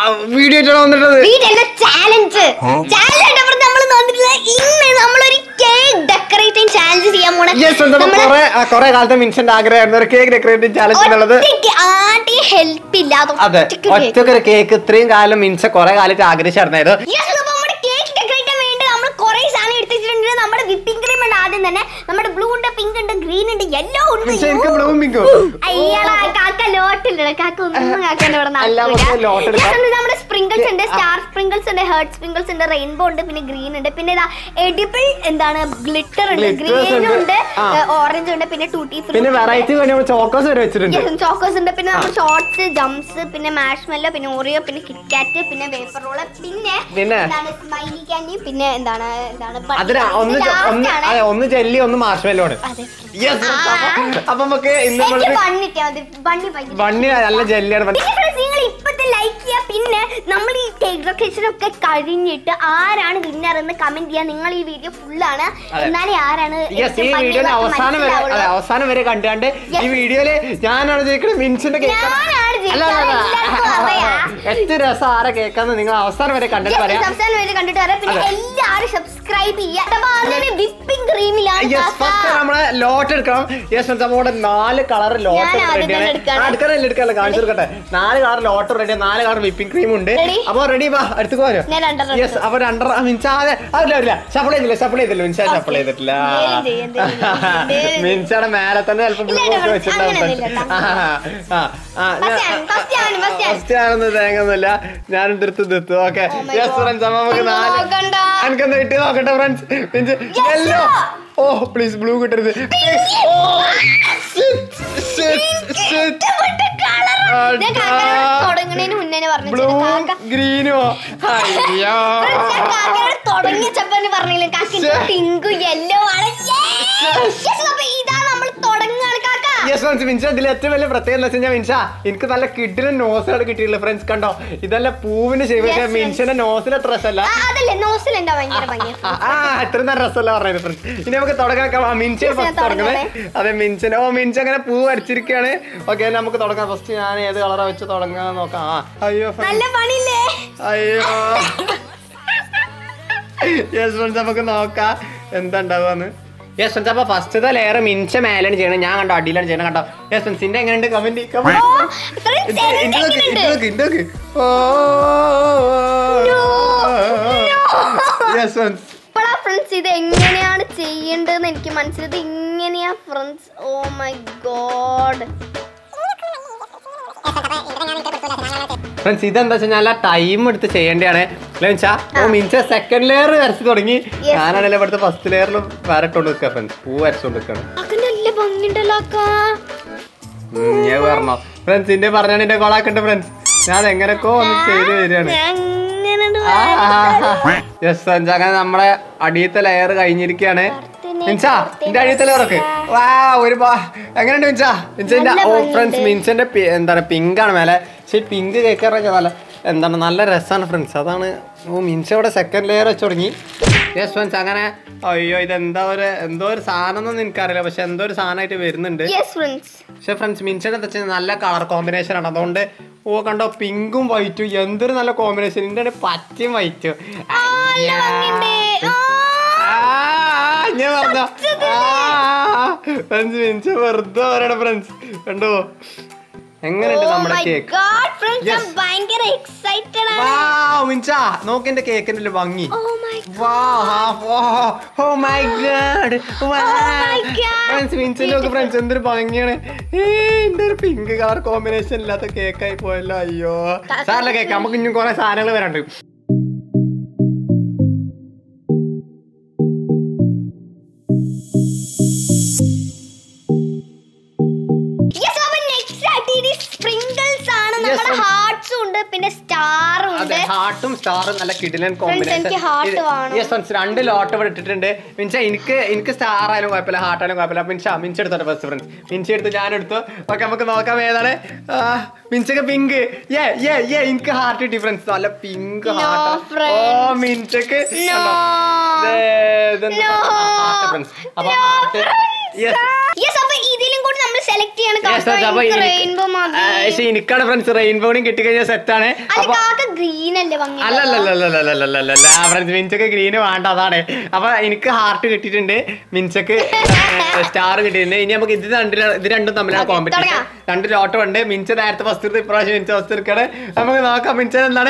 Video ആയിട്ടാണ് വന്നിട്ടത് വീടല്ല challenge challenge നമ്മൾ വന്നിട്ടുള്ളത് ഇന്ന് നമ്മളൊരു കേക്ക് ഡെക്കറേറ്റിംഗ് ചാലഞ്ച് ചെയ്യാൻ പോണ യെസ് എന്താ നമ്മള് കുറെ കുറെ കാലത്തെ മിൻഷന്റെ ആഗ്രഹമായിരുന്നു ഒരു കേക്ക് ഡെക്കറേറ്റ് ചാലഞ്ച് എന്നുള്ളത് ഒറ്റയ്ക്ക് ആദ്യം ഹെൽപ്പ് ഇല്ലാതെ അതെ ഒറ്റയ്ക്ക് cake. ഒറ്റക്ക് ഒരു കേക്ക് ഇത്രയും കാലം മിൻസ കുറെ കാലത്ത് ആഗ്രഹിച്ചായിരുന്നു Yes, അപ്പൊ നമ്മുടെ കേക്ക് ഡെക്കറേറ്റ് വേണ്ടി നമ്മൾ കുറെ സാധനം എടുത്ത് വെച്ചിട്ടുണ്ട് നമ്മുടെ വിപ്പിംഗ് ക്രീം ഉണ്ട് ആദ്യം തന്നെ നമ്മുടെ ബ്ലൂ ഉണ്ട് പിങ്ക് ഉണ്ട് ഗ്രീൻ ഉണ്ട് യെല്ലോ ഉണ്ട് മിൻസ എനിക്ക് ബ്ലൂവും പിങ്കോ അയ്യടാ കാക്ക ലോട്ടില്ല കാക്ക ഒന്നും കാക്കന്റെ ഇവിടെ അല്ല, നടക്കൂല. നമുക്ക് lot എടുക്കാം. Yes, ഉണ്ട് നമ്മുടെ സ്പ്രിങ്കിൾസ് ഉണ്ട് സ്റ്റാർ സ്പ്രിങ്കിൾസ് ഉണ്ട് ഹേർട്ട് സ്പ്രിങ്കിൾസ് ഉണ്ട് റെയിൻബോ ഉണ്ട് പിന്നെ ഗ്രീൻ ഉണ്ട് പിന്നെ ഇതാ എഡിബിൾ എന്താണ് ഗ്ലിറ്റർ ഉണ്ട് Glitters ഗ്രീൻ ഉണ്ട്. ഉണ്ട് ആ. ഓറഞ്ച് ഉണ്ട് പിന്നെ ടൂട്ടി പിന്നെ വെറൈറ്റി ചോക്കോസ് വരെ വെച്ചിട്ടുണ്ട് ചോക്കോസ് ഉണ്ട് പിന്നെ നമ്മുടെ ഷോർട്സ് ജംസ് പിന്നെ മാഷ്മെല്ലോ പിന്നെ ഓറിയോ പിന്നെ കിറ്റ്കാറ്റ് പിന്നെ വേപ്പർ റോള് പിന്നെ പിന്നെ? എന്താണ് സ്മൈലി കാൻഡി പിന്നെ എന്താണ് എന്താണ് bunny അതിന് candy. ഒന്ന് ഇത് ചെ- last ഒന്ന് ആണ്. അതെ ഒന്ന് ജെല്ലി ഒന്ന് മാർഷ്മെല്ലോ ആണ് അതെ. യെസ് അപ്പൊ നമുക്ക് ഇന്ന് എനിക്ക് നമ്മളൊരു ബണ്ണിട്ടാ മതി ബണ്ണി ഭയങ്കര ബണ്ണി നല്ല ജെല്ലിയാണ് പിന്നെ friends, നിങ്ങൾ ഇപ്പത്തെ ലൈക്ക് ചെയ്യാ പിന്നെ നമ്മൾ ഈ കേക്ക് ഡെക്കറേഷൻ ഒക്കെ കഴിഞ്ഞിട്ട് ആരാണ് വിന്നർ എന്ന് കമന്റ് ചെയ്യാ നിങ്ങൾ ഈ വീഡിയോ ഫുള്ളാണ് അതെ. എന്നാലേ ആരാണ് യെസ് ഈ ഏറ്റവും ഭംഗി വീഡിയോയിൽ എന്ന് അവസാനം വരെ മനസ്സിലാവുള്ളൂ. അതെ, അവസാനം വരെ കണ്ടുകൊണ്ട് ഈ Yes. വീഡിയോയില് ഞാനാണ് ജയിക്കുന്നത് മിൻസിന്റെ കേക്ക് ഞാനാണ് ജയിച്ചത്. അല്ല അല്ല, എല്ലാവർക്കും അല്ല അറിയാം. എത്ര രസം ആരെ കേക്കാന്ന് നിങ്ങൾ അവസാനം വരെ കണ്ടിട്ട് പറയാം സംസ്ഥാനം വരെ കണ്ടിട്ട് വരാം പിന്നെ അതെ. എല്ലാരും സബ്സ്ക്രൈബ് ചെയ്യാ അപ്പൊ അതിന് വിപ്പിംഗ് ക്രീമിലാണ് യെസ് ഫസ്റ്റ് നമ്മള് ലോട്ട് എടുക്കണം യെസ് നമ്മുടെ നാല് കളർ ലോട്ട് ഞാൻ ആദ്യം റെഡിയാണ് തന്നെ എടുക്കാണ്. എടുക്കാനല്ല എടുക്കാനല്ല കാണിച്ചു കൊടുക്കട്ടെ നാല് കളർ ലോട്ട് റെഡി നാല് കളർ വിപ്പിംഗ് ക്രീം ഉണ്ട് Ready? അപ്പൊ റെഡി വാ അടുത്ത് പോരോ ഞാൻ രണ്ടെണ്ണം യെസ് അപ്പൊ രണ്ടര മിൻസ് അതെ അതില്ല ഇല്ല ഷഫിൾ ചെയ്തില്ല ഷഫിൾ ചെയ്തില്ല മിൻസ ഷഫിൾ ചെയ്തിട്ടില്ല എന്തേലും ചെയ്യ്, എന്തേലും ചെയ്യ്, എന്തേലും ചെയ്യ്. മിൻസയുടെ മേലെ തന്നെ ചിലപ്പോ ഇല്ല, ബ്ലൂ ഇല്ല, വെച്ചിട്ടുണ്ടാവും അങ്ങനെയൊന്നും ഇല്ല, First ആണ്, first ആണ്, first ആണ്. ഫസ്റ്റ് ആണെന്ന് തേങ്ങൊന്നുമില്ല ഞാൻ എടുത്ത് നിർത്ത് okay Oh my yes God. Friends അപ്പൊ നമുക്ക് ഒന്ന് നാല് നോക്കണ്ട. എനിക്കൊന്ന് കിട്ടി നോക്കട്ടെ friends Mins Yes, yellow sir. Oh please blue കിട്ടരുത് ഓ, shit, shit, shit. ഞാൻ കാക്കയോട് തുടങ്ങണേന് മുന്നേ പറഞ്ഞു ബ്ലൂ കാക്ക ഗ്രീനോ അയ്യോ ഞാൻ കാക്കയോട് തുടങ്ങിയച്ചപ്പോ പറഞ്ഞില്ല കാക്കിന്റെ ശ്ശേ. പിങ്ക് യെല്ലോ ആണ് Yes, അപ്പൊ ഇതാ നമ്മൾ തുടങ്ങാണ് കാക്ക യെസ് ഫ്രണ്ട്സ് മിൻസ ഇതിൽ ഏറ്റവും വലിയ പ്രത്യേകത എന്ന് വെച്ചാൽ മിൻസ എനിക്ക് നല്ല കിഡിലും നോസാണ് കിട്ടിയിട്ടുള്ളത് ഫ്രണ്ട്സ് കണ്ടോ ഇതല്ല പൂവിന് ശരി പക്ഷേ Yes, മിൻസിന്റെ നോസിലെ ഡ്രസ് അല്ല ആ, അതല്ലേ നോസിൽ എന്താ ഭയങ്കര ഭംഗി ആ, ആ ഇത്ര നല്ല ഡ്രസ്സല്ല പറഞ്ഞത് ഫ്രണ്ട്സ് ഇനി നമുക്ക് തുടങ്ങാം മിൻസിന് Yes, ഞാൻ ഫസ്റ്റ് തുടങ്ങുന്നത് തുടങ്ങണേ. അതെ മിൻസിന് ഓ മിൻസ് അങ്ങനെ പൂ അടിച്ചിരിക്കുകയാണ് ഓക്കെ നമുക്ക് തുടങ്ങാം ഫസ്റ്റ് ഞാൻ ഏത് കളറാ വെച്ച് തുടങ്ങാൻ നോക്കാം ആ അയ്യോ friends. നല്ല പണിയില്ലേ അയ്യോ യെസ് ഫ്രണ്ട്സ് നമുക്ക് നോക്കാം എന്താ ഉണ്ടാവുകയെന്ന് യെസ് ഫ്രണ്ട്സ് അപ്പൊ ഫസ്റ്റത്തെ ലെയർ മിൻച്ച മേലാണ് ചെയ്യണം ഞാൻ കണ്ടോ അടിയിലാണ് ചെയ്യണം കണ്ടോ യെസ് ഫ്രണ്ട്സ് ഇന്റെ എങ്ങനെയുണ്ട് കമന്റ് ഓ, friends, എന്തെങ്ങനെയുണ്ട്? യെസ് ഫ്രണ്ട്സ് ഇപ്പഴാ ഫ്രണ്ട്സ് ഇത് എങ്ങനെയാണ് ചെയ്യേണ്ടതെന്ന് എനിക്ക് മനസ്സിലായത് ഇങ്ങനെയാ friends oh my God friends ഇതെന്താ വെച്ചാൽ നല്ല ടൈം എടുത്ത് ചെയ്യേണ്ടതാണ് വെച്ചാ ഓ മിൻച്ച സെക്കൻഡ് ലെയർ വരച്ച് തുടങ്ങി Yes. ഞാനാണല്ലോ ഇവിടുത്തെ ഫസ്റ്റ് ലെയറിൽ വരട്ടോണ്ട് നിൽക്കുക ഫ്രണ്ട്സ് പൂ വരച്ചോണ്ട് നിൽക്കുകയാണ് അതൊക്കെ നല്ല ഭംഗിയുണ്ടല്ലോ അക്ക ഉം, ഞാൻ പറഞ്ഞോ ഫ്രണ്ട്സ് ഇന്റെ പറഞ്ഞാണ് എന്റെ കോളാക്കട്ടെ ഫ്രണ്ട്സ് ഞാൻ എങ്ങനെയൊക്കെ ഒന്ന് ചെയ്ത് വരികയാണ് എങ്ങനെയുണ്ട് യെസ് അങ്ങനെ നമ്മളെ അടിയത്തെ ലെയർ കഴിഞ്ഞിരിക്കുകയാണ് പുറത്തുനിന്ന് മിൻസാ എന്റെ അടിയത്തെ ലെയറൊക്കെ വാ ഒരു എങ്ങനെയുണ്ട് മിൻസാ മിൻസിന്റെ നല്ല ഓ ഭംഗിയുണ്ട്. ഫ്രണ്ട്സ് മിൻസിന്റെ പി- എന്താണ് പിങ്ക് ആണ് മേലെ പക്ഷെ പിങ്ക് കേൾക്കാറൊക്കെ നല്ല എന്താണ് നല്ല രസമാണ് ഫ്രണ്ട്സ് അതാണ് ഓ മിൻസ ഇവിടെ സെക്കൻഡ് ലെയർ വെച്ച് തുടങ്ങി യെസ് ഫ്രണ്ട്സ് അങ്ങനെ അയ്യോ ഇത് എന്താ ഒരു എന്തോ ഒരു സാധനം എന്നൊന്നും എനിക്കറിയില്ല പക്ഷെ എന്തോ ഒരു സാധനമായിട്ട് വരുന്നുണ്ട് യെസ് ഫ്രണ്ട്സ് പക്ഷെ ഫ്രണ്ട്സ് മിൻസിന്റെ എന്താ വെച്ചാൽ നല്ല കളർ കോമ്പിനേഷൻ ആണ് അതുകൊണ്ട് ഓ കണ്ടോ പിങ്കും വൈറ്റും എന്തൊരു നല്ല കോമ്പിനേഷൻ ഇതിന്റെ പച്ചയും വൈറ്റും ഞാൻ പറഞ്ഞ ഫ്രണ്ട്സ് മിൻസ് വെറുതെ പറയണ ഫ്രണ്ട്സ് കണ്ടോ എങ്ങനെയുണ്ട് നമ്മുടെ കേക്ക് ഗോഡ് ഫ്രണ്ട്സ് ഞാൻ Yes. ഭയങ്കര എക്സൈറ്റഡ് ആണ് വാ മിൻസ നോക്ക് എന്റെ കേക്കിന്റെ ഭംഗി oh my oh my God my God. Friends മിൻസിന്റെ നോക്ക് ഫ്രണ്ട്സ് എന്തൊരു ഭംഗിയാണ് എന്റെ ഒരു പിങ്ക് കളർ കോമ്പിനേഷൻ ഇല്ലാത്ത കേക്കായി പോയല്ലോ അയ്യോ സാറില്ല കേക്ക് നമുക്ക് ഇനി കുറെ സാധനങ്ങൾ വരാണ്ട് യെസ് അപ്പൊ നെക്സ്റ്റ് ആയിട്ട് ഇനി സ്പ്രിങ്കിൾസ് ആണ് Yes, നമ്മുടെ um, ഹാർട്സും ഉണ്ട് പിന്നെ സ്റ്റാറും ഉണ്ട് അതെ ഹാർട്ടും സ്റ്റാറും നല്ല കിടിലൻ കോമ്പിനേഷൻ എനിക്ക് heart വേണം. യെസ് ഫ്രണ്ട്സ് രണ്ട് ലോട്ട് ഇവിടെ ഇട്ടിട്ടുണ്ട് മിൻസ എനിക്ക് എനിക്ക് സ്റ്റാർ ആയാലും കുഴപ്പമില്ല ഹാർട്ട് ആയാലും കുഴപ്പമില്ല മിൻസ മിൻസ് എടുത്തോട്ടെ ഫസ്റ്റ് ഫ്രണ്ട്സ് മിൻസ് എടുത്ത് ഞാൻ എടുത്തു ഓക്കെ നമുക്ക് നോക്കാം ഏതാണ് ആ, മിൻസക്ക് പിങ്ക് ഏ ഏ ഏ എനിക്ക് ഹാർട്ട് ഡിഫറൻസ് നല്ല pink No, heart oh friends. മിൻസക്ക് No. No. ഫ്രണ്ട്സ് അപ്പൊ No, യെസ് യെസ് അപ്പൊ ഇതിലും കൂടി നമ്മൾ സെലക്ട് ചെയ്യണം Yes, friends, അപ്പൊ എനിക്ക് റെയിൻബോ ആ, മതി പക്ഷെ എനിക്കാണ് ഫ്രണ്ട്സ് റെയിൻബോണും കിട്ടിക്കഴിഞ്ഞാൽ സെറ്റാണ് അല്ല അപ്പൊ കാക്ക ഗ്രീൻ അല്ലേ ഭംഗി അല്ലല്ലല്ലല്ലല്ലല്ലല്ല ഫ്രണ്ട്സ് മിൻചക്ക് ഗ്രീന് വേണ്ട അതാണ് അപ്പൊ എനിക്ക് ഹാർട്ട് കിട്ടിയിട്ടുണ്ട് മിൻചക്ക് സ്റ്റാർ കിട്ടിയിട്ടുണ്ട് ഇനി നമുക്ക് ഇത് രണ്ട് ഇത് രണ്ടും തമ്മിലാണ് Okay, കോമ്പറ്റീഷൻ തുടങ്ങാം. രണ്ട് ലോട്ടം ഉണ്ട് മിൻച നേരത്തെ ഫസ്റ്റ് എടുത്ത് ഇപ്രാവശ്യം മിൻച ഫസ്റ്റ് എടുക്കാണ് നമുക്ക് നോക്കാം മിൻചൻ എന്താണ്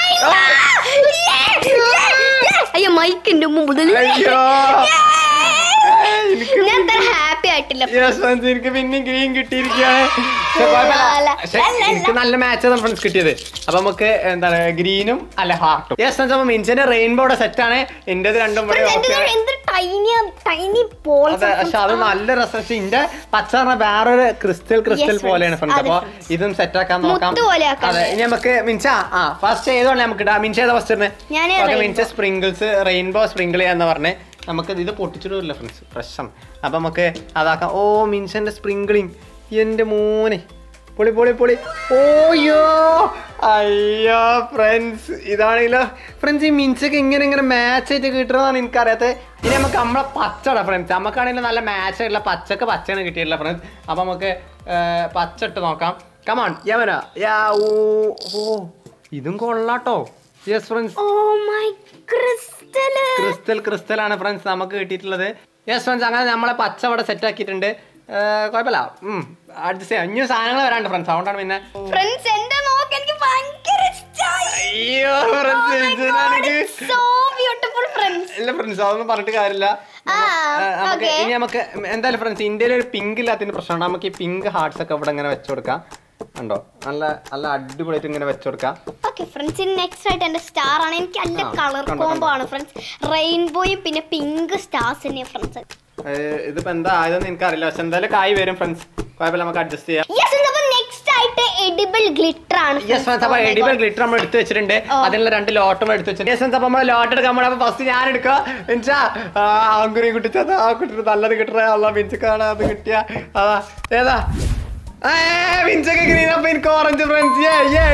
അയ്യോ മൈക്കിന്റെ മുമ്പിൽ അയ്യോ എനിക്ക് ഞാൻ അത്ര ഹാപ്പി ആയിട്ടില്ല Yes, friends, എനിക്ക് പിന്നെ ഗ്രീൻ കിട്ടിയിരിക്കുകയാണ് പക്ഷെ കുഴപ്പമില്ല. പക്ഷെ എനിക്ക് നല്ല മാച്ചാണ് ഫ്രണ്ട്സ് കിട്ടിയത് അപ്പൊ നമുക്ക് എന്താണ് ഗ്രീനും അല്ല ഹാർട്ടും യെസ് ഫ്രണ്ട്സ് അപ്പൊ മിൻസിന്റെ റെയിൻബോയുടെ സെറ്റ് ആണ് എന്റേത് രണ്ടും കൂടെ ഓക്കെ എന്ത് ടൈനി ടൈനി ബോൾ അതെ പക്ഷെ അത് നല്ല രസം പക്ഷെ ഇന്റെ പച്ച പറഞ്ഞ വേറൊരു ക്രിസ്റ്റൽ ക്രിസ്റ്റൽ Yes, പോലെയാണ് friends. ഫ്രണ്ട്സ് അതെ, അപ്പൊ ഇതും സെറ്റ് ആക്കാൻ നോക്കാം മുത്ത് പോലെ ആക്കാം. അതെ ഇനി നമുക്ക് മിൻസ ആ ഫസ്റ്റ് ഏതോളെ നമുക്ക് ഇടാം മിൻസ ഏതാ ഫസ്റ്റ് ഞാന് okay rainbow. Minsa sprinkles rainbow sprinkle ചെയ്യാന്ന് പറഞ്ഞ് നമുക്ക് ഇത് പൊട്ടിച്ചിട്ടില്ല ഫ്രണ്ട്സ് പ്രശ്നം അപ്പൊ നമുക്ക് അതാക്കാം ഓ മിൻസന്റെ സ്പ്രിങ്കിളിങ് എന്റെ മോനെ പൊളി പൊളി പൊളി ഓയ്യോ അയ്യോ ഫ്രണ്ട്സ് ഇതാണെങ്കിലോ ഫ്രണ്ട്സ് ഈ മിൻസൊക്കെ ഇങ്ങനെ ഇങ്ങനെ മാച്ച് ആയിട്ട് കിട്ടണമെന്നാണ് എനിക്കറിയാത്തത് ഇനി നമുക്ക് നമ്മളെ പച്ചട ഫ്രണ്ട്സ് നമുക്കാണെങ്കിൽ നല്ല മാച്ച് ആയിട്ടുള്ള പച്ചക്ക് പച്ചയാണ് കിട്ടിയിട്ടുള്ള ഫ്രണ്ട്സ് അപ്പൊ നമുക്ക് ഏർ, പച്ച ഇട്ട് നോക്കാം കമാൺ യമന യാ ഓ ഓ ഇതും കൊള്ളാട്ടോ yes friends oh my crystal crystal crystal ആണ് ഫ്രണ്ട്സ് നമുക്ക് കിട്ടിയിട്ടുള്ളത് യെസ് ഫ്രണ്ട്സ് അങ്ങനെ നമ്മളെ പച്ച അവിടെ സെറ്റ് ആക്കിയിട്ടുണ്ട് ഏർ, കുഴപ്പമില്ല അഡ്ജസ്റ്റ് ചെയ്യാം ഇനിയും സാധനങ്ങൾ വരാണ്ട് ഫ്രണ്ട്സ് അതുകൊണ്ടാണ് പിന്നെ ഫ്രണ്ട്സ് എന്റെ നോക്ക് എനിക്ക് ഭയങ്കര ഇഷ്ടമായി അയ്യോ ഫ്രണ്ട്സ് സോ ബ്യൂട്ടിഫുൾ ഫ്രണ്ട്സ് ഇല്ല ഫ്രണ്ട്സ് അതൊന്നും പറഞ്ഞിട്ട് കാര്യമില്ല ആ, ആ, നമുക്ക് okay. ഇനി നമുക്ക് എന്തായാലും ഫ്രണ്ട്സ് ഇന്ത്യയിൽ ഒരു പിങ്ക് ഇല്ലാത്തതിന് പ്രശ്നമാണ് നമുക്ക് ഈ പിങ്ക് ഹാർട്സ് ഒക്കെ ഇവിടെ ഇങ്ങനെ വെച്ചു കൊടുക്കാം കണ്ടോ നല്ല നല്ല അടിപൊളിയായിട്ട് ഇങ്ങനെ വെച്ചു കൊടുക്കാം ഓക്കെ ഫ്രണ്ട്സ് നെക്സ്റ്റ് ആയിട്ട് എന്റെ സ്റ്റാർ ആണ് എനിക്ക് നല്ല ആ, കളർ കണ്ടോ, കോംബോ ആണ് ഫ്രണ്ട്സ് റെയിൻബോയും പിന്നെ പിങ്ക് സ്റ്റാർസ് തന്നെയാണ് ഫ്രണ്ട്സ് ഏർ, ഇതിപ്പോ എന്താ ആയതെന്ന് എനിക്കറിയില്ല പക്ഷെ എന്തായാലും കായ് വരും ഫ്രണ്ട്സ് കുഴപ്പമില്ല നമുക്ക് അഡ്ജസ്റ്റ് ചെയ്യാം യെസ് അപ്പൊ നെക്സ്റ്റ് ആയിട്ട് എഡിബിൾ ഗ്ലിറ്റർ ആണ് യെസ് ഫ്രണ്ട്സ് അപ്പൊ എഡിബിൾ ഗ്ലിറ്റർ നമ്മൾ എടുത്ത് വെച്ചിട്ടുണ്ട് അതിനുള്ള രണ്ട് ലോട്ടും എടുത്ത് വെച്ചിട്ടുണ്ട് യെസ് അപ്പൊ നമ്മൾ ലോട്ട് എടുക്കാൻ പോണ ഫസ്റ്റ് ഞാൻ എടുക്കുക എന്നുവെച്ചാ ആങ്കുരി കുട്ടിച്ചത് ആ കുട്ടി നല്ലത് കിട്ടണ അല്ല മിഞ്ചക്കാണ് അത് കിട്ടിയ അതാ ഏതാ മിഞ്ചൊക്കെ ഗ്രീൻ അപ്പൊ എനിക്ക് ഓറഞ്ച് ഫ്രണ്ട്സ്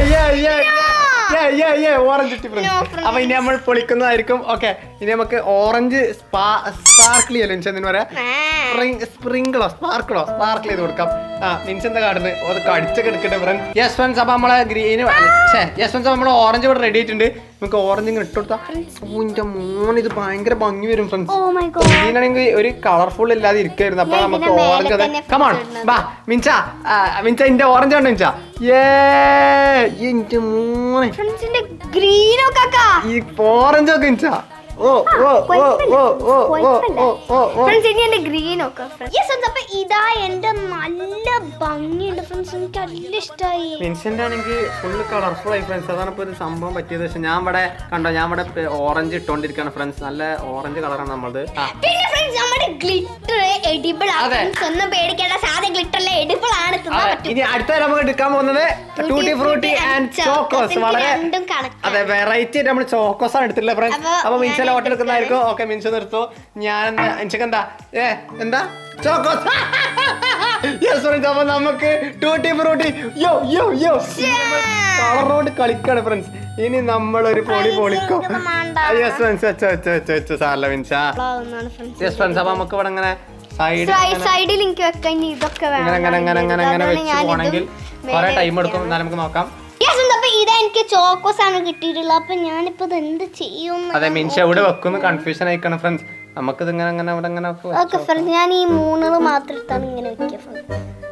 ഓറഞ്ച് കിട്ടി No, ഫ്രണ്ട്സ് friends. അപ്പൊ ഇനി നമ്മൾ പൊളിക്കുന്നതായിരിക്കും ഓക്കെ ഇനി നമുക്ക് ഓറഞ്ച് സ്പാർക്ലി അല്ലേ മിൻസ് എന്ന് പറയാ സ്പ്രിങ്കിളോ സ്പാർക്കിളോ സ്പാർക്കിൾ ചെയ്ത് കൊടുക്കാം ആ മിൻസ് എന്താ കാട്ടുന്നത് അത് കടിച്ചൊക്കെ എടുക്കട്ടെ ഫ്രണ്ട് യെസ് ഫ്രണ്ട്സ് അപ്പൊ നമ്മളെ ഗ്രീന് യെസ് ഫ്രണ്ട്സ് നമ്മൾ ഓറഞ്ച് ഇവിടെ റെഡി ആയിട്ടുണ്ട് നമുക്ക് ഓറഞ്ച് ഇങ്ങനെ ഇട്ട് കൊടുത്താൽ ഓന്റെ മോൻ ഇത് ഭയങ്കര ഭംഗി വരും ഫ്രണ്ട്സ് ഓ മൈ ഗോഡ് ഗ്രീനാണെങ്കിൽ ഒരു കളർഫുൾ ഇല്ലാതെ ഇരിക്കായിരുന്നു അപ്പൊ ഞാൻ നമുക്ക് ഇതിന്റെ മേലെ ഓറഞ്ച് അതെ തന്നെ കമോൺ ഇടുന്നത്. ബാ മിൻച മിൻച ഇന്റെ ഓറഞ്ച് ആണ് മിൻച ഏ എന്റെ മോനെ ഫ്രണ്ട്സിന്റെ ഗ്രീനോ കാക്ക ഈ ഓറഞ്ച് ഒക്കെ മിൻച ഓ ഓ ഓ ഓ ഓ ഓ ഓ ഓ ഓ ഫ്രണ്ട്സ് ഇനി എന്റെ ഗ്രീൻ ഒക്കെ യെസ് അപ്പൊ ഇതാ എന്റെ നല്ല ഭംഗിയുണ്ട് ഫ്രണ്ട്സ് എനിക്ക് നല്ല ഇഷ്ടമായി മിൻസിന്റെ ആണെങ്കിൽ ഫുള്ള് കളർഫുൾ ആയി ഫ്രണ്ട്സ് അതാണ് ഇപ്പൊ ഒരു സംഭവം പറ്റിയത് പക്ഷെ ഞാൻ ഇവിടെ കണ്ടോ ഞാൻ ഇവിടെ ഓറഞ്ച് ഇട്ടോണ്ടിരിക്കുകയാണ് ഫ്രണ്ട്സ് നല്ല ഓറഞ്ച് കളറാണ് നമ്മളത് ആ പിന്നെ ഫ്രണ്ട്സ് നമ്മുടെ ഗ്ലിറ്റർ എഡിബിൾ ആണ് അതെ. ഫ്രണ്ട്സ് ഒന്നും പേടിക്കേണ്ട സാധാ ഗ്ലിറ്റർ അല്ല എഡിബിൾ ആണ് തിന്നാൻ അതെ, പറ്റും ഇനി അടുത്ത നമുക്ക് എടുക്കാൻ പോകുന്നത് ടൂട്ടി ഫ്രൂട്ടി ആൻഡ് ചോക്കോസ് എനിക്ക് വളരെ രണ്ടും കണക്കാണ്. അതെ വെറൈറ്റി നമ്മൾ ചോക്കോസ് ആണ് എടുത്തിട്ടുള്ളത് ഫ്രണ്ട്സ് അപ്പൊ അപ്പൊ മിൻസ ഞാൻ ലോട്ട് എടുക്കുന്നതായിരിക്കും ഓക്കെ മിൻസ നിർത്തോ ഞാൻ എന്താ മിൻസക്ക് എന്താ ഏ എന്താ ചോക്കോസ് യെസ് ഫ്രണ്ട്സ് അപ്പൊ നമുക്ക് ടൂട്ടി ഫ്രൂട്ടി യോ യോ യോ കളറോട് കളിക്കാണ് ഫ്രണ്ട്സ് ഇനി നമ്മൾ ഒരു പൊളി പൊളിക്കും ഇതൊക്കെ വേണ്ട. യെസ് ഫ്രണ്ട്സ് വെച്ചോ വെച്ചോ വെച്ചോ വെച്ചോ സാറല്ല മിൻസ ഫ്രണ്ട്സ് യെസ് ഫ്രണ്ട്സ് അപ്പൊ നമുക്ക് ഇവിടെ ഇങ്ങനെ സൈഡ് സൈഡിൽ എനിക്ക് വെക്കാൻ ഇനി ഇതൊക്കെ ഇങ്ങനെ ഇങ്ങനെ ഇങ്ങനെ ഇങ്ങനെ ഇങ്ങനെ അതാണ് വെച്ച് ഞാനിതും പോകണമെങ്കിൽ മേലെ കുറെ ടൈം എടുക്കും വെക്കുകയാണ്. എന്നാലും നമുക്ക് നോക്കാം Yes, ഉണ്ട്. അപ്പൊ ഇതാ എനിക്ക് ചോക്കോസ് ആണ് കിട്ടിയിട്ടുള്ളത് അപ്പൊ ഞാനിപ്പോ ഇത് എന്ത് ചെയ്യും അതെ മിൻഷ എവിടെ വെക്കുന്നു കൺഫ്യൂഷൻ ആയിക്കാണ് ഫ്രണ്ട്സ് നമുക്കിത് ഇങ്ങനെ അങ്ങനെ ഇവിടെ ഇങ്ങനെ ഒക്കെ വെച്ച് ഓക്കെ ഫ്രണ്ട്സ് ഞാൻ ഈ മൂന്നുകൾ മാത്രം എടുത്താണ് ഇങ്ങനെ വെക്കുക friends.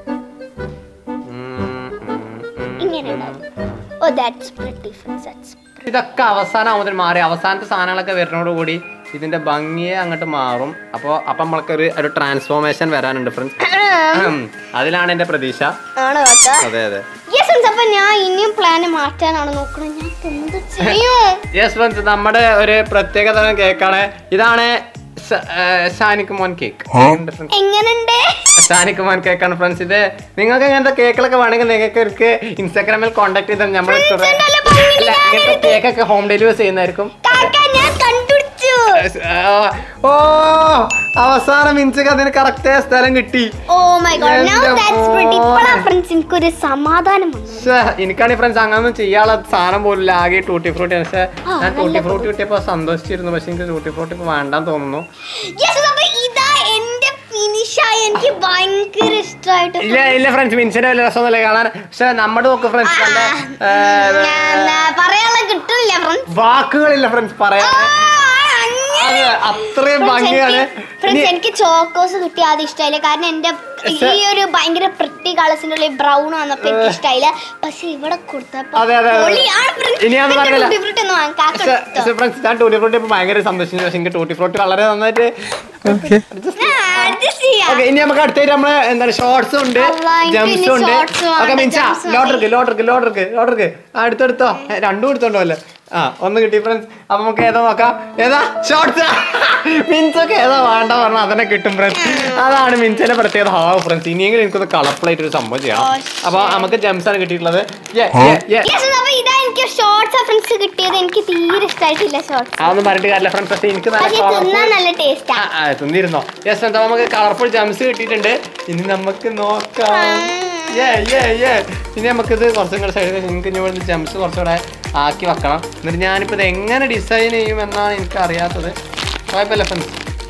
ഉം, ഉം, ഉം. ഇങ്ങനെ ഉണ്ടാവും oh that's pretty friends that's ഇതൊക്കെ അവസാനം ആവുമ്പോൾ മാറി അവസാനത്തെ സാധനങ്ങളൊക്കെ വരുന്നതോടുകൂടി ഇതിന്റെ ഭംഗിയെ അങ്ങോട്ട് മാറും അപ്പോൾ അപ്പം നമ്മൾക്കൊരു ഒരു ട്രാൻസ്ഫോർമേഷൻ വരാനുണ്ട് ഫ്രണ്ട്സ് അതിലാണ് എന്റെ പ്രതീക്ഷ ആണോ കാക്ക അതെ അതെ യെസ് ഫ്രണ്ട്സ് അപ്പൊ ഞാൻ ഇനിയും പ്ലാൻ മാറ്റാനാണ് നോക്കുന്നത് ഞാൻ ഇപ്പൊ എന്ത് ചെയ്യും യെസ് ഫ്രണ്ട്സ് നമ്മുടെ ഒരു പ്രത്യേക തരം കേക്കാണ് ഇതാണ് സ- ഏർ ഷാനിക് മോൻ കേക്ക് എങ്ങനുണ്ട് ഷാനിക് മോൻ കേക്കാണ് ഫ്രണ്ട്സ് ഇത് നിങ്ങൾക്ക് ഇങ്ങനത്തെ കേക്കുകളൊക്കെ വേണമെങ്കിൽ നിങ്ങൾക്ക് എനിക്ക് ഇൻസ്റ്റാഗ്രാമിൽ കോൺടാക്ട് ചെയ്താൽ നമ്മൾ കുറെ- നല്ല ഭംഗിയില്ല, ഇല്ല, ഇങ്ങനത്തെ കേക്കൊക്കെ ഹോം ഡെലിവറി ചെയ്യുന്നതായിരിക്കും കാക്ക ഞാൻ കണ്ടുപിടിച്ചു ഓ അവസാനം മിൻസക്ക് അതിന് കറക്റ്റ് സ്ഥലം കിട്ടി ഓ മൈ ഗോഡ് നൗ എന്റെ ദാറ്റ്സ് പ്രിറ്റി മോനെ. ഇപ്പോഴാ ഫ്രണ്ട്സ് എനിക്കൊരു സമാധാനം വന്നു ശ്ശേ, എനിക്കാണെങ്കിൽ ഫ്രണ്ട്സ് അങ്ങനൊന്നും ചെയ്യാനുള്ള സാധനം പോലില്ല ആകെ ടൂട്ടി ഫ്രൂട്ടി പക്ഷേ ആ, ഞാൻ ടൂട്ടി നല്ല ഫ്രൂട്ടി കിട്ടിയപ്പോൾ സന്തോഷിച്ചിരുന്നു പക്ഷെ എനിക്ക് ടൂട്ടി ഫ്രൂട്ടി ഇപ്പോൾ വേണ്ടാന്ന് തോന്നുന്നു യെസ് അപ്പൊ ഇതാ എന്റെ ഫിനിഷ് ആയി എനിക്ക് ഭയങ്കര ഇഷ്ടമായിട്ട് ഇല്ല ഇല്ല ഫ്രണ്ട്സ് മിൻസിന്റെ വലിയ രസമൊന്നുമില്ല കാണാൻ പക്ഷെ നമ്മുടെ നോക്ക് ഫ്രണ്ട്സ് നല്ല ഏ, പറയാനുള്ള കിട്ടില്ല ഫ്രണ്ട്സ് വാക്കുകളില്ല ഫ്രണ്ട്സ് പറയാൻ അത് അത്രയും ഭംഗിയാണ് ഫ്രണ്ട്സ് ഇനി- എനിക്ക് ചോക്കോസ് കിട്ടിയ അത് ഇഷ്ടമായില്ല കാരണം എന്റെ ഈ ഒരു ഭയങ്കര പ്രിട്ടി കളേഴ്സിന്റെ ഉള്ളിൽ ബ്രൗൺ വന്നപ്പോ എനിക്ക് ഇഷ്ടമായില്ല പക്ഷെ ഇവിടെ കൊടുത്തപ്പോ അതെ, അതെ, അതെ. പൊളിയാണ് friends. ഇനി അത് എനിക്ക് പറഞ്ഞില്ല. tutti frutti ഒന്നും വാങ്ങാൻ കാക്ക എടുത്തോ. ഫ്രണ്ട്സ് ഞാൻ ടൂട്ടി ഫ്രൂട്ടി ഇപ്പൊ ഭയങ്കര സന്തോഷിച്ചു പക്ഷെ എനിക്ക് ടൂട്ടി ഫ്രൂട്ടി വളരെ നന്നായിട്ട് ആ, adjust ചെയ്യാം. ഓക്കെ ഇനി നമുക്ക് അടുത്തായിട്ട് നമ്മള് എന്താണ് ഷോർട്സും ഉണ്ട് അള്ളാ, എനിക്ക് ഇനി ജംസും ഉണ്ട് shorts വേണ്ട, ഓക്കെ മിൻസ gems മതി. ലോട്ടർക്ക് ലോട്ടർക്ക് ലോട്ടർക്ക് ലോട്ടർക്ക് ആ എടുത്തെടുത്തോ ഏ, രണ്ടും എടുത്തോണ്ടോ അല്ലേ ആ ഒന്ന് കിട്ടി ഫ്രണ്ട്സ് അപ്പൊ നമുക്ക് ഏതാ നോക്കാം ഏതാ ഷോർട്സ് മിൻസൊക്കെ ഏതാ വേണ്ട പറഞ്ഞാൽ അതന്നെ കിട്ടും ഫ്രണ്ട്സ് അതാണ് മിൻസിന്റെ പ്രത്യേകത ഹാ ഫ്രണ്ട്സ് ഇനിയെങ്കിലും എനിക്കൊന്ന് കളർഫുൾ ആയിട്ട് ഒരു സംഭവം ചെയ്യണം Oh, അപ്പൊ നമുക്ക് ജംസ് ആണ് കിട്ടിയിട്ടുള്ളത് Yeah, yeah, yeah. Yes, അപ്പൊ ഇതാ എനിക്ക് ഷോർട്സ് ഫ്രണ്ട്സ് കിട്ടിയത് എനിക്ക് തീരെ ഇഷ്ടമായിട്ടില്ല ഷോർട്സ് അതൊന്നും പറഞ്ഞിട്ട് കാര്യമില്ല ഫ്രണ്ട്സ് പക്ഷേ എനിക്ക് നല്ല പക്ഷെ കളർഫുൾ തിന്നാൻ നല്ല ടേസ്റ്റാ ആ, ആ, തിന്നിരുന്നോ യെസ് എന്താ നമുക്ക് കളർഫുൾ ജംസ് കിട്ടിയിട്ടുണ്ട് ഇനി നമുക്ക് നോക്കാം Yeah, yeah, yeah. ഇനി നമുക്കിത് കുറച്ചും കൂടെ സൈഡിൽ നിങ്ങൾക്ക് ഇനി ഇവിടുന്ന് ജംസ് കുറച്ചുകൂടെ ആക്കി വെക്കണം എന്നിട്ട് ഞാനിപ്പോൾ ഇത് എങ്ങനെ ഡിസൈൻ ചെയ്യും എന്നാണ് എനിക്ക് അറിയാത്തത് കുഴപ്പമില്ല ഫ്രണ്ട്സ്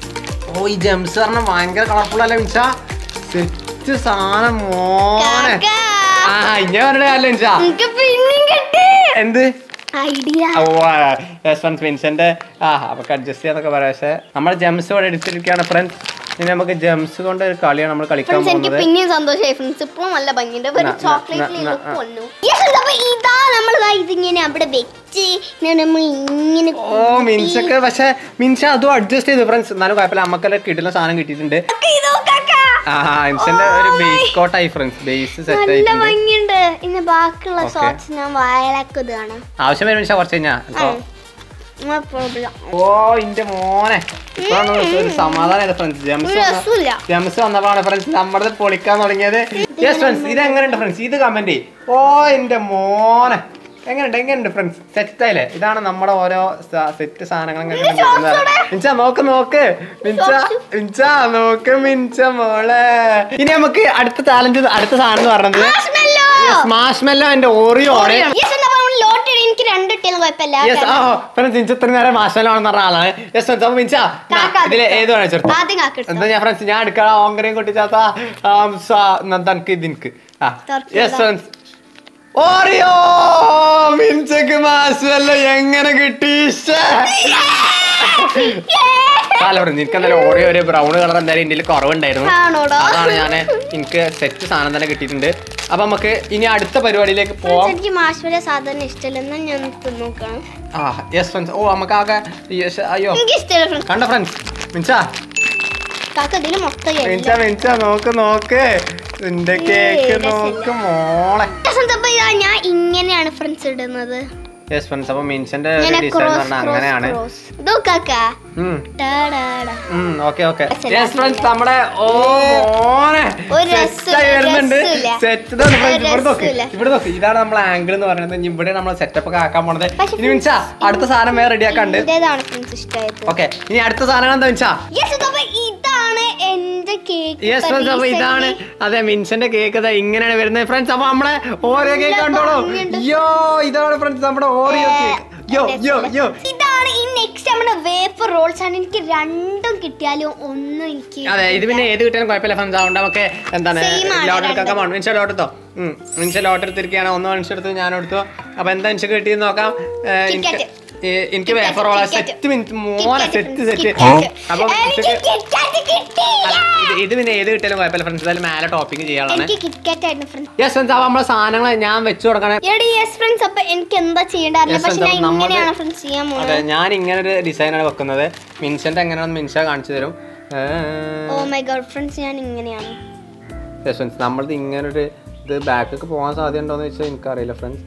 ഓ ഈ ജംസ് പറഞ്ഞാൽ ഭയങ്കര കളർഫുൾ അല്ലേ മിൻസ സെറ്റ് സാധനം മോനെ കാക്ക, ആ ഇങ്ങനെ പറഞ്ഞ കാര്യം മിൻസ എനിക്ക് പിന്നെയും കിട്ടി എന്ത് idea oh yes friends Vincent ആ നമുക്ക് അഡ്ജസ്റ്റ് ചെയ്യാന്നൊക്കെ പറയാം പക്ഷേ നമ്മൾ ജംസ് ഇവിടെ എടുത്തിരിക്കുകയാണ് ഫ്രണ്ട്സ് ഇനി നമുക്ക് ജംസ് കൊണ്ട് ഒരു കളിയാണ് നമ്മൾ കളിക്കാൻ ഫ്രണ്ട്സ് എനിക്ക് പോകുന്നത് പിന്നെയും സന്തോഷമായി ഫ്രണ്ട്സ് ഇപ്പോഴും നല്ല ഭംഗിയുണ്ട് ഒരു ന- ന- ചോക്ലേറ്റ് ന- ലുക്ക് ന- വന്നു Yes, friends, അപ്പൊ ഇതാ നമ്മൾ ഇതിങ്ങനെ അവിടെ വെച്ച് ഇങ്ങനെ നമ്മൾ ഇങ്ങനെ ഓ മിൻസൊക്കെ പക്ഷേ മിൻസ അതും അഡ്ജസ്റ്റ് ചെയ്തു ഫ്രണ്ട്സ് എന്നാലും കുഴപ്പമില്ല നമുക്കെല്ലാം കിട്ടുന്ന സാധനം കിട്ടിയിട്ടുണ്ട് ഒക്കെ ഇതോ കാക്ക. ആ മിൻസിന്റെ ഒരു Oh ബേസ് my. കോട്ടായി ഫ്രണ്ട്സ് ബേസ് സെറ്റ് നല്ല ആയിട്ടുണ്ട് ഭംഗിയുണ്ട് ഇനി ബാക്കിയുള്ള Okay. ഷോർട്സ് ഞാൻ വയലാക്കുന്നതാണ് ആവശ്യം വരും മിൻസ കുറച്ച് കഴിഞ്ഞാ ഇപ്പൊ നോ പ്രോബ്ലം ഓ ഇന്റെ മോനെ ഇപ്പോഴാണ് ഒരു സമാധാനം ഫ്രണ്ട്സ് ജംസ് ഒരു രസമില്ല ജംസ് വന്നപ്പോഴാണ് ഫ്രണ്ട്സ് നമ്മുടെ പൊളിക്കാൻ തുടങ്ങിയത് യെസ് ഫ്രണ്ട്സ് ഇത് എങ്ങനെയുണ്ട് ഫ്രണ്ട്സ് ഇത് കമന്റ് ചെയ്യും ഓ എന്റെ മോനെ എങ്ങനെയുണ്ട് എങ്ങനെയുണ്ട് ഫ്രണ്ട്സ് സെറ്റ് ആയില്ലേ ഇതാണ് നമ്മുടെ ഓരോ സെറ്റ് സാധനങ്ങൾ മിൻച നോക്ക് നോക്ക് മിൻച മിൻച നോക്ക് മിൻച മോളെ ഇനി നമുക്ക് അടുത്ത ചാലഞ്ച് അടുത്ത സാധനം എന്ന് പറയുന്നത് മാഷ്മെല്ലോ എന്റെ ഓറിയോ ആണ് ലോട്ടറി എനിക്ക് രണ്ട് കിട്ടിയത് കുഴപ്പമില്ല യെസ് ആ ഫ്രണ്ട്സ് മിൻച ഇത്ര നേരം മാഷ്മെല്ലോ ആണെന്ന് പറഞ്ഞ ആളാണ് യെസ് ഫ്രണ്ട്സ് അപ്പൊ മിൻച കാക്ക ഇതിൽ ഏത് വേണം ചെറുപ്പം ആദ്യം കാക്കെടുത്തോ എന്താ ഞാൻ ഫ്രണ്ട്സ് ഞാൻ എടുക്കാം ഓങ്കരയും കൊട്ടിച്ചാത്ത തനക്ക് ഇതിനക്ക് ആ തുറക്കില്ല. യെസ് ഫ്രണ്ട്സ് ഓറിയോ മിൻസക്ക് മാസല്ല എങ്ങനെ കിട്ടി ശ്ശേ. അല്ല ഫ്രണ്ട്സ് എനിക്ക് എന്തായാലും ഓറിയോ ഒരു ബ്രൗൺ കളർ എന്തായാലും ഇന്ത്യയിൽ കുറവുണ്ടായിരുന്നു ആണോടോ അതാണ് ഞാൻ എനിക്ക് സെറ്റ് സാധനം തന്നെ കിട്ടിയിട്ടുണ്ട് അപ്പൊ നമുക്ക് ഇനി അടുത്ത പരിപാടിയിലേക്ക് പോവാം എനിക്ക് മാഷ്മല സാധാരണ ഇഷ്ടമല്ലെന്ന് ഞാൻ തിന്ന് നോക്കണം ആ യെസ് ഫ്രണ്ട്സ് ഓ നമുക്ക് ആകെ yes, അയ്യോ എനിക്ക് ഇഷ്ടമല്ല ഫ്രണ്ട്സ് കണ്ട ഫ്രണ്ട്സ് മിൻസാ കാക്ക ഇതിന് മൊത്തം മിൻസ മിൻസ നോക്ക് നോക്ക് നിന്റെ ഏയ്, കേക്ക് രസമില്ല. നോക്ക് മോളെ അപ്പൊ ഇതാ ഞാൻ ഇങ്ങനെയാണ് ഫ്രണ്ട്സ് ഇടുന്നത് യെസ് ഫ്രണ്ട്സ് അപ്പൊ മിൻസന്റെ ഒരു ഇങ്ങനെ ഡിസൈൻ ക്രോസ് പറഞ്ഞാൽ അങ്ങനെയാണ് ക്രോസ് ഇതോ കാക്ക ടാടാടാ. ഓക്കെ ഓക്കെ രസമില്ല, യെസ് ഫ്രണ്ട്സ് നമ്മുടെ ഓ മോനെ ഒരു set രസമില്ല, ആയി വരുന്നുണ്ട് രസമില്ല. സെറ്റ് ഇവിടെ നോക്ക് രസമില്ല. ഇവിടെ നോക്ക് ഇതാണ് നമ്മളെ ആംഗിൾ എന്ന് പറയുന്നത് ഇനി ഇവിടെ നമ്മൾ സെറ്റപ്പ് ഒക്കെ ആക്കാൻ പോണത് പക്ഷെ ഇനി മിൻസ അടുത്ത സാധനം വേറെ റെഡി ആക്കാണ്ട് ഇതേതാണ് ഫ്രണ്ട്സ് ഇഷ്ടമായത് ഓക്കെ ഇനി അടുത്ത സാധനം എന്താ മിൻസ Yes, അപ്പൊ ഇതാണ് എന്റെ കേക്ക് യെസ് ഫ്രണ്ട്സ് അപ്പൊ ഇതാണ് അതെ മിൻസന്റെ കേക്ക് അതെ ഇങ്ങനെയാണ് വരുന്നത് ഫ്രണ്ട്സ് അപ്പൊ നമ്മളെ ഓരോ കേക്ക് കണ്ടോളൂ ഭംഗിയുണ്ട്. യോ ഇതാണ് ഫ്രണ്ട്സ് നമ്മുടെ ഓറിയോ കേക്ക് യോ യോ യോ ഇതാണ് ഈ നെക്സ്റ്റ് നമ്മുടെ വേഫർ റോൾസ് ആണ് എനിക്ക് രണ്ടും കിട്ടിയാലും ഒന്നും എനിക്ക് അതെ ഇത് പിന്നെ ഏത് കിട്ടിയാലും കുഴപ്പമില്ല ഫ്രണ്ട്സ് അതുകൊണ്ട് നമുക്ക് എന്താണ് Same ആണ് ലോട്ടറി രണ്ടും. എടുക്കാൻ മിൻസ ലോട്ട് എടുത്തോ മിൻസ ലോട്ടറി എടുത്തിരിക്കുകയാണ് ഒന്ന് മനുഷ്യ എടുത്തു ഞാൻ എടുത്തു അപ്പൊ എന്താ മിൻസ കിട്ടിയെന്ന് നോക്കാം ഏ, എനിക്ക് Kit Kat. ഏ, എനിക്ക് Kit Kat, wafer roll Kit Kat. Set minute മോനെ Kit Kat set friends, set Kit Kat. അപ്പൊ എനിക്ക് Kit Kat കിട്ടി. ഇത് ഇത് പിന്നെ ഏത് കിട്ടിയാലും കുഴപ്പമില്ല ഫ്രണ്ട്സ് എന്തായാലും മേലെ ടോപ്പിംഗ് ചെയ്യാനുള്ളതാണ് എനിക്ക് കിറ്റ്കാറ്റ് ആയിരുന്നു ഫ്രണ്ട്സ് യെസ് ഫ്രണ്ട്സ് അപ്പൊ നമ്മളെ സാധനങ്ങൾ ഞാൻ വെച്ചു കൊടുക്കണേ എടി യെസ് ഫ്രണ്ട്സ് അപ്പൊ എനിക്ക് എന്താ ചെയ്യേണ്ട അറിയില്ല Yes, പക്ഷെ ഞാൻ friends, നമ്മത് ഇങ്ങനെയാണ് ഫ്രണ്ട്സ് ചെയ്യാൻ അതെ പോകുന്നത് ഞാൻ ഇങ്ങനെ ഒരു ഡിസൈനാണ് വെക്കുന്നത് മിൻസന്റെ എങ്ങനെയാണെന്ന് മിൻസ കാണിച്ചു തരും ഓ മൈ ഗോഡ് ഫ്രണ്ട്സ് ഞാൻ ഇങ്ങനെയാണ് യെസ് ഫ്രണ്ട്സ് നമ്മളത് ഇങ്ങനെ ഒരു ഇത് ബാക്കൊക്കെ പോകാൻ സാധ്യത ഉണ്ടോന്ന് വെച്ചാൽ എനിക്കറിയില്ല ഫ്രണ്ട്സ്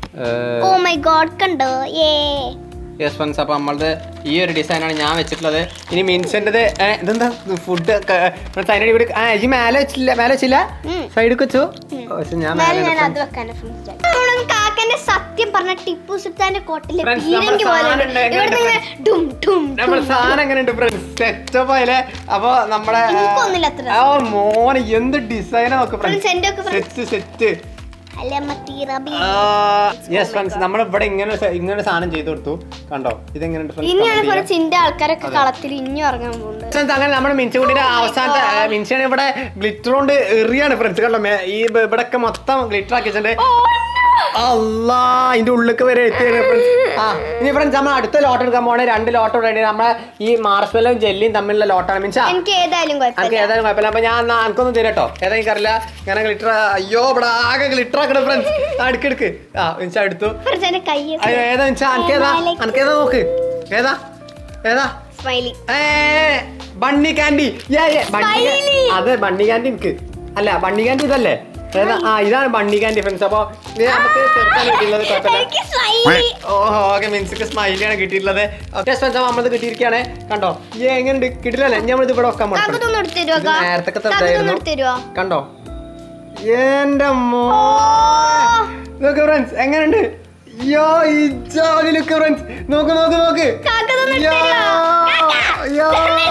ഓ മൈ ഗോഡ് കണ്ടോ ഏ യെസ് ഫ്രണ്ട്സ് അപ്പോൾ നമ്മളത് ഈ ഒരു ഡിസൈനാണ് ഞാൻ വെച്ചിട്ടുള്ളത് ഇനി മിൻസൻ്റെത് ഇതെന്താ ഫുഡ് ഫ്രണ്ട്സ് അതിൻ്റെ ഇവിടെ ആ ഈ മേലെ വെച്ചില്ല മേലെ വെച്ചില്ല ഉം. സൈഡിൽ വെച്ചു പക്ഷെ ഞാൻ എന്നാലും മേലെ ഞാൻ അത് വെക്കാനാ ഫ്രണ്ട്സ് കാക്കന്റെ സത്യം പറഞ്ഞ ടിപ്പു സുൽത്താന്റെ കോട്ടിലെ Friends, പീരങ്കി നമ്മുടെ പോലെ സാധനം ഉണ്ട്. ഇവിടുന്ന് ഇങ്ങനെ ഡും ഡും നമ്മൾ സാധനം എങ്ങനെയുണ്ട് ഫ്രണ്ട്സ് സെറ്റപ്പ് ആയില്ലേ അപ്പൊ നമ്മുടെ എനിക്കൊന്നുമില്ല അത്ര ആ മോനെ എന്ത് ഡിസൈനാ നോക്ക് Friends, എൻ്റെ ഒക്കെ സെറ്റ് സെറ്റ് യെസ് ഫ്രണ്ട്സ് നമ്മൾ ഇവിടെ ഇങ്ങനെ ഒരു സ- ഇങ്ങനെ ഒരു സാധനം ചെയ്തു കൊടുത്തു കണ്ടോ ഇതെങ്ങനെയുണ്ട് friends? ഇനിയാണ് comment ചെയ്യാം. കുറച്ച് ഇന്റെ ആൾക്കാരൊക്കെ കളത്തിൽ ഇനി ഇറങ്ങാൻ പോകുന്നത് ഫ്രണ്ട്സ് അങ്ങനെ നമ്മുടെ മിൻസിക്കുട്ടിയുടെ അവസാനത്തെ മിൻസിയാണ് ഇവിടെ ഗ്ലിറ്റർ കൊണ്ട് എറിയാണ് ഫ്രണ്ട്സ് കണ്ടോ മേ- ഈ ഇവിടെ ഒക്കെ മൊത്തം ഗ്ലിറ്റർ ആക്കി വെച്ചിട്ടുണ്ട് അല്ലാ ഇതിന്റെ ഉള്ളിലേക്ക് വരെ എത്തിയാണ് ഫ്രണ്ട്സ് ആ ഇനി ഫ്രണ്ട്സ് നമ്മൾ അടുത്ത ലോട്ട് എടുക്കാൻ പോണേ രണ്ട് ലോട്ട് വേണ്ടി നമ്മളെ ഈ മാർസ്വെല്ലും ജെല്ലിയും തമ്മിലുള്ള ലോട്ടാണ് മീൻസ് എനിക്ക് ഏതായാലും എനിക്ക് കുഴപ്പമില്ല ഏതായാലും കുഴപ്പമില്ല അപ്പൊ ഞാൻ എന്നാ എനിക്കൊന്നും തരട്ടോ ഏതാ എനിക്കറിയില്ല ഇങ്ങനെ ഗ്ലിറ്റർ അയ്യോ ഇവിടെ ആകെ ഗ്ലിറ്റർ ആക്കണ ഫ്രണ്ട്സ് എടുക്ക് എടുക്ക് ആ മിൻസ എടുത്തു കുറച്ച് എന്റെ കൈ അയ്യോ ഏതാ മിൻസ അനക്കേതാ അനക്കേതാ നോക്ക് ഏതാ ഏതാ സ്മൈലി ഏ, bunny candy yeah, yeah, bunny കാ- Smiley. അതെ ബണ്ണി കാൻഡി എനിക്ക് അല്ല ബണ്ണി കാൻഡി ഇതല്ലേ ഏതാ ആ ഇതാണ് ബണ്ണി കാൻഡി ഫ്രണ്ട്സ് അപ്പൊ ഇത് നമുക്ക് ചെറുതാണ് കിട്ടിയുള്ളത് കുഴപ്പമില്ല എനിക്ക് സ്മൈലി ഓഹോ ഓക്കെ മിൻസിക്ക് സ്മൈലിയാണ് കിട്ടിയിട്ടുള്ളത് ഓക്കെ ഫ്രണ്ട്സ് നമ്മളത് കിട്ടിയിരിക്കുകയാണ് കണ്ടോ ഈ എങ്ങനെയുണ്ട് കിട്ടില്ലല്ലേ നമ്മളിത് ഇവിടെ വെക്കാൻ പോകണം കാക്കത്തൊന്നും എടുത്തരുവോ ഇത് നേരത്തെ കാക്കത്തൊന്നും എടുത്തരുവോ കണ്ടോ എന്റെ മോ നോക്ക് ഫ്രണ്ട്സ് എങ്ങനെയുണ്ട് യോ ഈ ലുക്ക് ഫ്രണ്ട്സ് നോക്ക് നോക്ക് നോക്ക് കാക്കത്തൊന്നും യോ, യോ.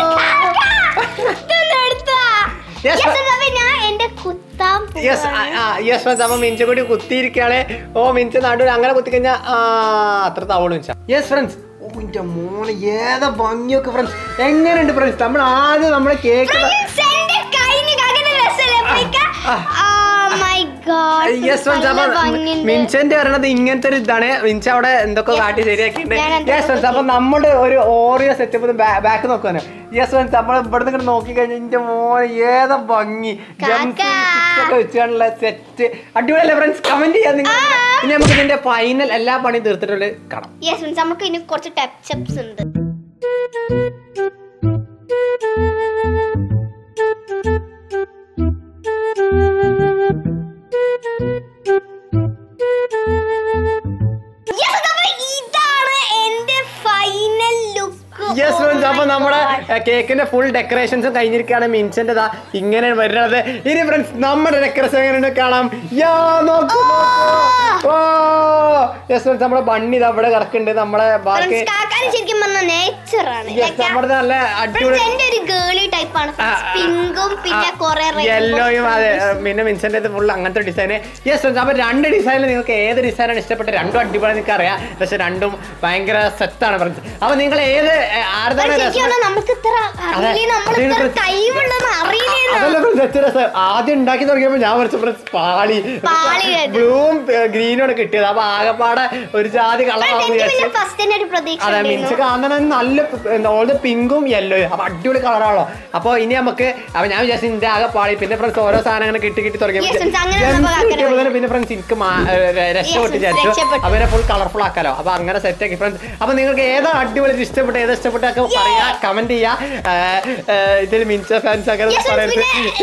Yes, ഞാൻ എന്റെ കുത്താൻ യെസ് യെസ് ഫ്രണ്ട്സ് അപ്പൊ മിഞ്ച കൂടി കുത്തിയിരിക്കുകയാണ് ഓ മിഞ്ച നടുവിൽ അങ്ങനെ കുത്തി കഴിഞ്ഞാൽ ആ അത്ര തവള് മിഞ്ച യെസ് ഫ്രണ്ട്സ് ഓ എന്റെ മോനെ ഏതാ ഭംഗിയൊക്കെ ഫ്രണ്ട്സ് എങ്ങനെയുണ്ട് ഫ്രണ്ട്സ് നമ്മൾ ആദ്യം നമ്മളെ കേക്ക് എന്റെ കൈന് കാക്കന്റെ രസമല്ലേ മൈ ഗോഡ് യെസ് ഫ്രണ്ട്സ് അപ്പൊ മിൻസന്റെ പറയണത് ഇങ്ങനത്തെ ഒരു ഇതാണ് മിൻസ അവിടെ എന്തൊക്കെ കാട്ടി ശരിയാക്കിയിട്ടുണ്ട് ഞാൻ എന്താ യെസ് ഫ്രണ്ട്സ് അപ്പൊ നമ്മുടെ ഒരു ഓറിയോ സെറ്റപ്പ് ബാക്ക് നോക്കാണ് യെസ് ഫ്രണ്ട്സ് നമ്മൾ ഇവിടെ നിന്ന് നോക്കി കഴിഞ്ഞാൽ എന്റെ മോനെ ഏതാ ഭംഗി കാക്ക. ഒക്കെ വെച്ചാണുള്ള സെറ്റ് അടിപൊളിയല്ലേ ഫ്രണ്ട്സ് കമന്റ് ചെയ്യാൻ നിങ്ങൾ ഇനി നമുക്ക് ഇതിന്റെ ഫൈനൽ എല്ലാ പണിയും തീർത്തിട്ടുണ്ട് കാണാം യെസ് ഫ്രണ്ട്സ് നമുക്ക് ഇനി കുറച്ച് ടച്ചപ്സ് ഉണ്ട് Yes, അപ്പൊ ഇതാണ് എന്റെ ഫൈനൽ ലുക്ക് യെസ് ഫ്രണ്ട്സ് അപ്പൊ നമ്മുടെ കേക്കിന്റെ ഫുൾ ഡെക്കറേഷൻസും കഴിഞ്ഞിരിക്കുകയാണ് മിൻസന്റെ ദാ ഇങ്ങനെ വരുന്നത് ഇനി ഫ്രണ്ട്സ് നമ്മുടെ ഡെക്കറേഷൻ എങ്ങനെ കാണാം യാ നോക്കൂ ഓ യെസ് ഫ്രണ്ട്സ് നമ്മുടെ ബണ്ണി ഇതാ ഇവിടെ കിടക്കുന്നുണ്ട് നമ്മളെ ബാക്കി കാക്കാൻ ശരിക്കും പറഞ്ഞ നേച്ചർ ആണ് യെസ് നമ്മുടെ നല്ല അടിപൊളി എന്റെ ഒരു ഗേളി ടൈപ്പ് ആണ് ആ, ആ, പിങ്കും പിന്നെ കുറെ യെല്ലോയും അതെ പിന്നെ മിൻസന്റെ ഫുൾ അങ്ങനത്തെ ഡിസൈന് യെസ് ഫ്രണ്ട്സ് അപ്പൊ രണ്ട് ഡിസൈനിൽ നിങ്ങൾക്ക് ഏത് ഡിസൈനാണ് ഇഷ്ടപ്പെട്ടത് രണ്ടും അടിപൊളി നിങ്ങൾക്ക് അറിയാം പക്ഷെ രണ്ടും ഭയങ്കര സെറ്റാണ് ഫ്രണ്ട്സ് അപ്പൊ നിങ്ങൾ ഏത് ഏ, ആരുതാണ് രസം ശരിക്കും നമുക്ക് ഇത്ര അറിയില്ലേ നമ്മൾ അതെ, ഇത്ര ഇത് കഴിവുള്ളതെന്ന് അറിയില്ലേന്ന് അതല്ല friends, ഏറ്റവും രസം. ആദ്യം ഉണ്ടാക്കി തുടങ്ങിയപ്പോ ഞാൻ വരച്ച ഫ്രണ്ട്സ് പാളി പാളി കേട്ടു. ബ്ലൂവും ഗ്രീനും ആണ് കിട്ടിയത് അപ്പൊ ആകെപ്പാടെ ഒരു ജാതി കളറാണെന്ന് എനിക്ക് പിന്നെ വിചാരിച്ചു ഫസ്റ്റ് തന്നെ ഒരു പ്രതീക്ഷ അതെ ഉണ്ടായിരുന്നു. മിൻസ് കാണാൻ നല്ല എന്താ ഓൾഡ് പിങ്കും യെല്ലോയും അപ്പൊ അടിപൊളി കളറാണല്ലോ അപ്പൊ ഇനി നമുക്ക് അപ്പൊ ഞാൻ വിചാരിച്ചു ഇന്റെ ആകെ പാളി പിന്നെ ഫ്രണ്ട്സ് ഓരോ സാധനങ്ങൾ കിട്ടി കിട്ടി തുടങ്ങിയപ്പോ Yes, friends, അങ്ങനെ gems നമുക്ക് ആക്കാൻ കിട്ടിയപ്പോ തന്നെ പിന്നെ ഫ്രണ്ട്സ് എനിക്ക് മാ- ഏ, ര- രക്ഷപ്പെട്ട് Yes, വിചാരിച്ചു രക്ഷപ്പെട്ടു. അവരെ ഫുൾ കളർഫുൾ ആക്കാലോ അപ്പൊ അങ്ങനെ സെറ്റ് ആക്കി ഫ്രണ്ട്സ് അപ്പൊ നിങ്ങൾക്ക് ഏതാ അടിപൊളി ഇഷ്ടപ്പെട്ട ഏതാ ഇഷ്ടപ്പെട്ടൊക്കെ പറയാ കമന്റ് ചെയ്യാ ഏ, ഏ, ഇതിൽ മിൻസ ഫാൻസ് അങ്ങനെ Yes, പറയരുത്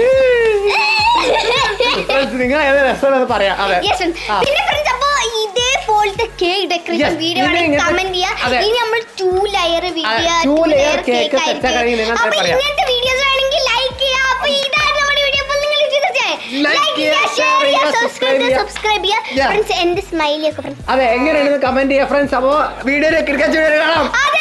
Friends, നിങ്ങൾ ഏത് രസമാണെന്ന് പറയാം അതെ Yes, friends. ആ. പിന്നെ friends, അപ്പൊ ഇതേപോലത്തെ കേക്ക് ഡെക്കറേഷൻ Yes, വീഡിയോ ഇനി ഇങ്ങനത്തെ- കമന്റ് ചെയ്യാ അതെ. ഇനി നമ്മൾ two layer video two layer cake set ആക്കണമെങ്കിൽ നിങ്ങൾ അപ്പൊ പറയാം. ഇങ്ങനത്തെ വീഡിയോസ് വേണമെങ്കിൽ ലൈക്ക് ചെയ്യാ അപ്പൊ ഇതാണ് നമ്മുടെ വീഡിയോ അപ്പോൾ നിങ്ങൾ തീർച്ചയായും Like ലൈക്ക് ചെയ്യാ, ചെയ്യുക share ഷെയർ ചെയ്യുക, ചെയ്യുക subscribe സബ്സ്ക്രൈബ് ചെയ്യുക ചെയ്യുക. സബ്സ്ക്രൈബ് ചെയ്യുക Yeah. ഫ്രണ്ട്സ് എന്റെ സ്മൈലി ഒക്കെ ഫ്രണ്ട്സ് അതെ എങ്ങനെയാണെന്ന് കമന്റ് ചെയ്യാം ഫ്രണ്ട്സ് അപ്പോ വീഡിയോയിലേക്ക് എടുക്കാൻ കാണാം അത്